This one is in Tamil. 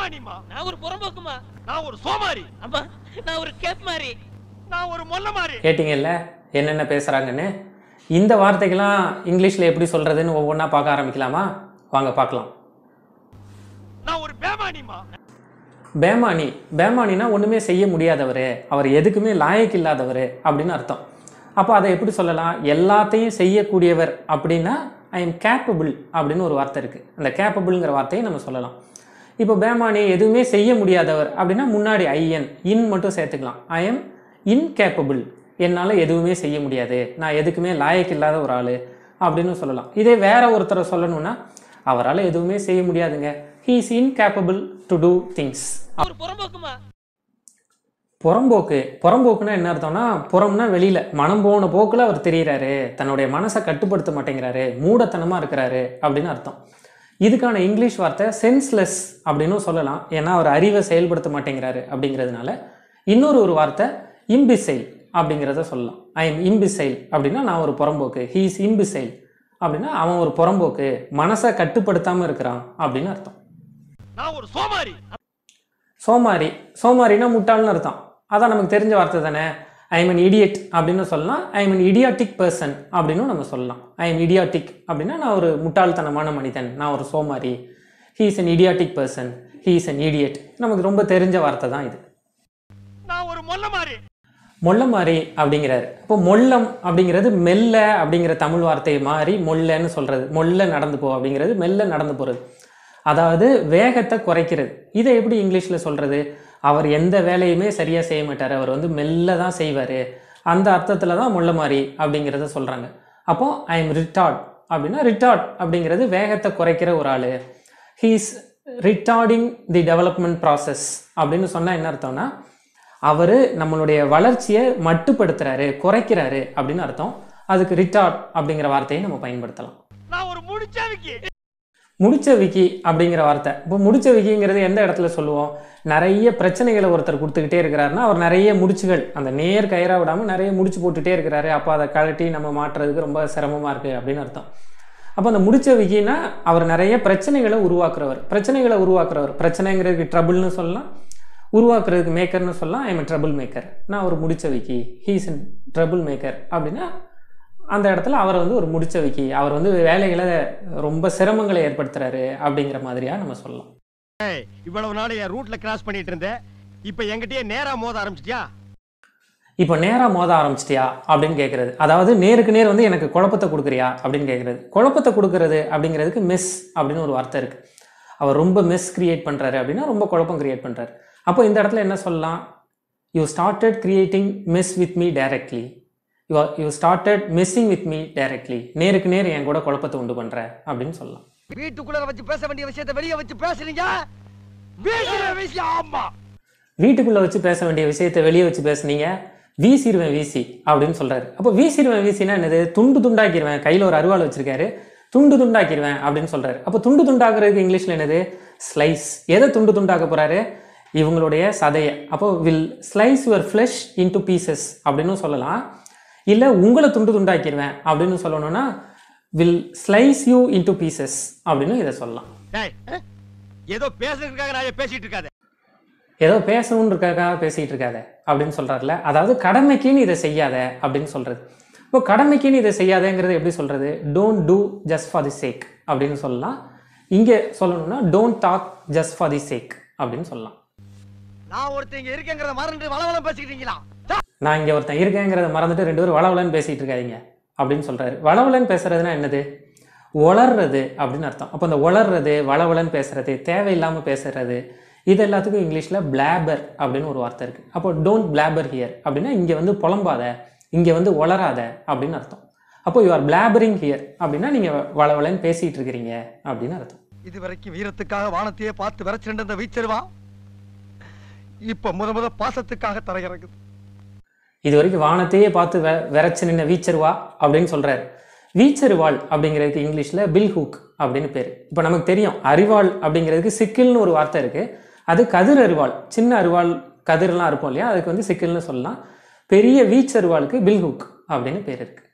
பேமானிமா நான் ஒரு புறம்போக்குமா நான் ஒரு சோமாரி அம்மா நான் ஒரு கேப் மாதிரி நான் ஒரு மொல்ல மாறி கேட்டிங்கல்ல என்னென்ன பேசுகிறாங்கன்னு இந்த வார்த்தைக்கெல்லாம் இங்கிலீஷில் எப்படி சொல்கிறதுன்னு ஒவ்வொன்றா பார்க்க ஆரம்பிக்கலாமா வாங்க பார்க்கலாம் நான் ஒரு பேமானிமா பேமானி பேமானினா ஒன்றுமே செய்ய முடியாதவர் அவர் எதுக்குமே லாயக்கு இல்லாதவர் அப்படின்னு அர்த்தம் அப்போ அதை எப்படி சொல்லலாம் எல்லாத்தையும் செய்யக்கூடியவர் அப்படின்னா ஐ எம் கேப்பபிள் அப்படின்னு ஒரு வார்த்தை இருக்குது அந்த கேப்பபிள்ங்கிற வார்த்தையை நம்ம சொல்லலாம் இப்போ பேமானி எதுவுமே செய்ய முடியாதவர் அப்படின்னா முன்னாடி ஐஎன் இன் மட்டும் சேர்த்துக்கலாம் ஐ எம் இன்கேப்பபிள் என்னால் எதுவுமே செய்ய முடியாது நான் எதுக்குமே லாயக்கு இல்லாத ஒரு ஆள் அப்படின்னு சொல்லலாம் இதே வேற ஒருத்தரை சொல்லணும்னா அவரால் எதுவுமே செய்ய முடியாதுங்க he is incapable to do things ஒரு புறம்போக்குமா புறம்போக்கு புறம்போக்குன்னா என்ன அர்த்தம்னா புறம்னா வெளியில் மனம் போன போக்கில் அவர் தெரிகிறாரு தன்னுடைய மனசை கட்டுப்படுத்த மாட்டேங்கிறாரு மூடத்தனமாக இருக்கிறாரு அப்படின்னு அர்த்தம் இதுக்கான இங்கிலீஷ் வார்த்தை சென்ஸ்லெஸ் அப்படின்னும் சொல்லலாம் ஏன்னா அவர் அறிவை செயல்படுத்த மாட்டேங்கிறாரு அப்படிங்கிறதுனால இன்னொரு ஒரு வார்த்தை இம்பிசைல் அப்படிங்கிறத சொல்லலாம் ஐ எம் இம்பிசைல் அப்படின்னா நான் ஒரு புறம்போக்கு ஹீ இஸ் இம்பிசைல் அப்படின்னா அவன் ஒரு புறம்போக்கு மனசை கட்டுப்படுத்தாமல் இருக்கிறான் அப்படின்னு அர்த்தம் நான் ஒரு சோமாரி சோமாரி சோமாரினா முட்டாள்னு அர்த்தம் அதான் நமக்கு தெரிஞ்ச வார்த்தை தானே ஐ எம் an idiot அப்படின்னு சொல்லலாம் I am an idiotic person அப்படின்னும் நம்ம சொல்லலாம் ஐ எம் idiotic அப்படின்னா நான் ஒரு முட்டாள்தனமான மனிதன் நான் ஒரு சோமாரி he is an idiotic person he is an idiot நமக்கு ரொம்ப தெரிஞ்ச வார்த்தை தான் இது நான் ஒரு மொல்ல மாறி மொள்ளமாரி அப்படிங்கிறாரு இப்போ மொல்லம் அப்படிங்கிறது மெல்ல அப்படிங்கிற தமிழ் வார்த்தையை மாறி மொல்லன்னு சொல்றது மொல்ல நடந்து போ அப்படிங்கிறது மெல்ல நடந்து போறது அதாவது வேகத்தை குறைக்கிறது இதை எப்படி இங்கிலீஷில் சொல்றது அவர் எந்த வேலையுமே சரியாக செய்ய மாட்டார் அவர் வந்து மெல்ல தான் செய்வார் அந்த அர்த்தத்தில் தான் மொள்ளமாரி அப்படிங்கிறத சொல்கிறாங்க அப்போ ஐ எம் ரிட்டார்ட் அப்படின்னா ரிட்டார்ட் அப்படிங்கிறது வேகத்தை குறைக்கிற ஒரு ஆள் he's retarding the development process அப்படின்னு சொன்னால் என்ன அர்த்தம்னா அவர் நம்மளுடைய வளர்ச்சியை மட்டுப்படுத்துறாரு குறைக்கிறாரு அப்படின்னு அர்த்தம் அதுக்கு ரிட்டார்ட் அப்படிங்கிற வார்த்தையை நம்ம பயன்படுத்தலாம் நான் ஒரு முடிச்சாவிக்கு முடிச்ச விக்கி அப்படிங்கிற வார்த்தை இப்போ முடிச்ச விக்கிங்கிறது எந்த இடத்துல சொல்லுவோம் நிறைய பிரச்சனைகளை ஒருத்தர் கொடுத்துக்கிட்டே இருக்கிறாருன்னா அவர் நிறைய முடிச்சுகள் அந்த நேர் கயிறா விடாமல் நிறைய முடிச்சு போட்டுட்டே இருக்கிறாரு அப்போ அதை கழட்டி நம்ம மாற்றுறதுக்கு ரொம்ப சிரமமாக இருக்குது அப்படின்னு அர்த்தம் அப்போ அந்த முடிச்ச விக்கினா அவர் நிறைய பிரச்சனைகளை உருவாக்குறவர் பிரச்சனைகளை உருவாக்குறவர் பிரச்சனைங்கிறதுக்கு ட்ரபிள்னு சொல்லலாம் உருவாக்குறதுக்கு மேக்கர்னு சொல்லலாம் ஐ எம் ட்ரபிள் மேக்கர் நான் ஒரு முடிச்ச விக்கி ஹீஸ் இன் ட்ரபிள் மேக்கர் அப்படின்னா அந்த இடத்துல அவர் வந்து ஒரு முடிச்ச விக்கி அவர் வந்து வேலைகளை ரொம்ப சிரமங்களை ஏற்படுத்துறாரு அப்படிங்கிற மாதிரியா நம்ம சொல்லலாம் இவ்வளவு நாள் என் ரூட்ல கிராஸ் பண்ணிட்டு இருந்தேன் இப்ப என்கிட்டயே நேரா மோத ஆரம்பிச்சிட்டியா இப்போ நேராக மோத ஆரம்பிச்சிட்டியா அப்படின்னு கேட்குறது அதாவது நேருக்கு நேர் வந்து எனக்கு குழப்பத்தை கொடுக்குறியா அப்படின்னு கேட்குறது குழப்பத்தை கொடுக்கறது அப்படிங்கிறதுக்கு மிஸ் அப்படின்னு ஒரு வார்த்தை இருக்குது அவர் ரொம்ப மிஸ் கிரியேட் பண்ணுறாரு அப்படின்னா ரொம்ப குழப்பம் கிரியேட் பண்ணுறாரு அப்போ இந்த இடத்துல என்ன சொல்லலாம் you started creating miss with me directly you you started missing with me directly நேருக்கு நேர் என் கூட குழப்பத்தை உண்டு பண்ணுற அப்படின்னு சொல்லலாம் வீட்டுக்குள்ள வச்சு பேச வேண்டிய விஷயத்தை வெளியே வச்சு பேசுறீங்க வீட்டுல விஷயம் ஆமா வீட்டுக்குள்ளே வச்சு பேச வேண்டிய விஷயத்தை வெளியே வச்சு பேசுனீங்க வீசிடுவேன் வீசி அப்படின்னு சொல்கிறாரு அப்போ வீசிடுவேன் வீசினா என்னது துண்டு துண்டாக்கிடுவேன் கையில் ஒரு அருவாள் வச்சிருக்காரு துண்டு துண்டாக்கிடுவேன் அப்படின்னு சொல்கிறாரு அப்போ துண்டு துண்டாக்குறதுக்கு இங்கிலீஷில் என்னது ஸ்லைஸ் எதை துண்டு துண்டாக்க போகிறாரு இவங்களுடைய சதையை அப்போ will slice your flesh into pieces அப்படின்னு சொல்லலாம் இல்லை உங்களை துண்டு துண்டாக்கிடுவேன் அப்படின்னு சொல்லணும்னா will slice you into pieces அப்படின்னு இதை சொல்லலாம் டேய் ஏதோ பேசுறதுக்காக நான் பேசிட்டு இருக்காத ஏதோ பேசணும்னு இருக்காக பேசிகிட்டு இருக்காத அப்படின்னு சொல்கிறாருல அதாவது கடமைக்குன்னு இதை செய்யாத அப்படின்னு சொல்கிறது இப்போ கடமைக்குன்னு இதை செய்யாதங்கிறது எப்படி சொல்கிறது don't do just for the sake அப்படின்னு சொல்லலாம் இங்கே சொல்லணும்னா don't talk just for the sake அப்படின்னு சொல்லலாம் நான் ஒருத்தன் இங்க இருக்கேங்கிறத மறந்து வளவளம் பேசிக்கிட்டீங்களா நான் இங்கே ஒருத்தன் இருக்கேங்கிறத மறந்துட்டு ரெண்டு பேரும் வளவலன்னு பேசிகிட்டு இருக்காதீங்க அப்படின்னு சொல்கிறாரு வளவலன்னு பேசுறதுனா என்னது ஒளர்றது அப்படின்னு அர்த்தம் அப்போ இந்த ஒளர்றது வளவலன்னு பேசுறது தேவையில்லாமல் பேசுறது இது எல்லாத்துக்கும் இங்கிலீஷில் பிளாபர் அப்படின்னு ஒரு வார்த்தை இருக்குது அப்போ டோன்ட் பிளாபர் ஹியர் அப்படின்னா இங்கே வந்து புலம்பாத இங்கே வந்து ஒளராத அப்படின்னு அர்த்தம் அப்போ யூ ஆர் பிளாபரிங் ஹியர் அப்படின்னா நீங்கள் வளவலன்னு பேசிகிட்டு இருக்கிறீங்க அப்படின்னு அர்த்தம் இது வரைக்கும் வீரத்துக்காக வானத்தையே பார்த்து விரைச்சிருந்த இந்த வீச்சருவா இப்ப முத முத பாசத்துக்காக தரையிறங்குது இது வரைக்கும் வானத்தையே பார்த்து வெ விரைச்சு நின்ன வீச்சருவா அப்படின்னு சொல்கிறாரு வீச்சருவாள் அப்படிங்கிறதுக்கு இங்கிலீஷில் பில் ஹூக் அப்படின்னு பேர் இப்போ நமக்கு தெரியும் அரிவாள் அப்படிங்கிறதுக்கு சிக்கில்னு ஒரு வார்த்தை இருக்குது அது கதிர் அரிவாள் சின்ன அரிவாள் கதிர்லாம் இருக்கும் இல்லையா அதுக்கு வந்து சிக்கில்னு சொல்லலாம் பெரிய வீச்சருவாளுக்கு பில் ஹூக் அப்படின்னு பேர் இருக்குது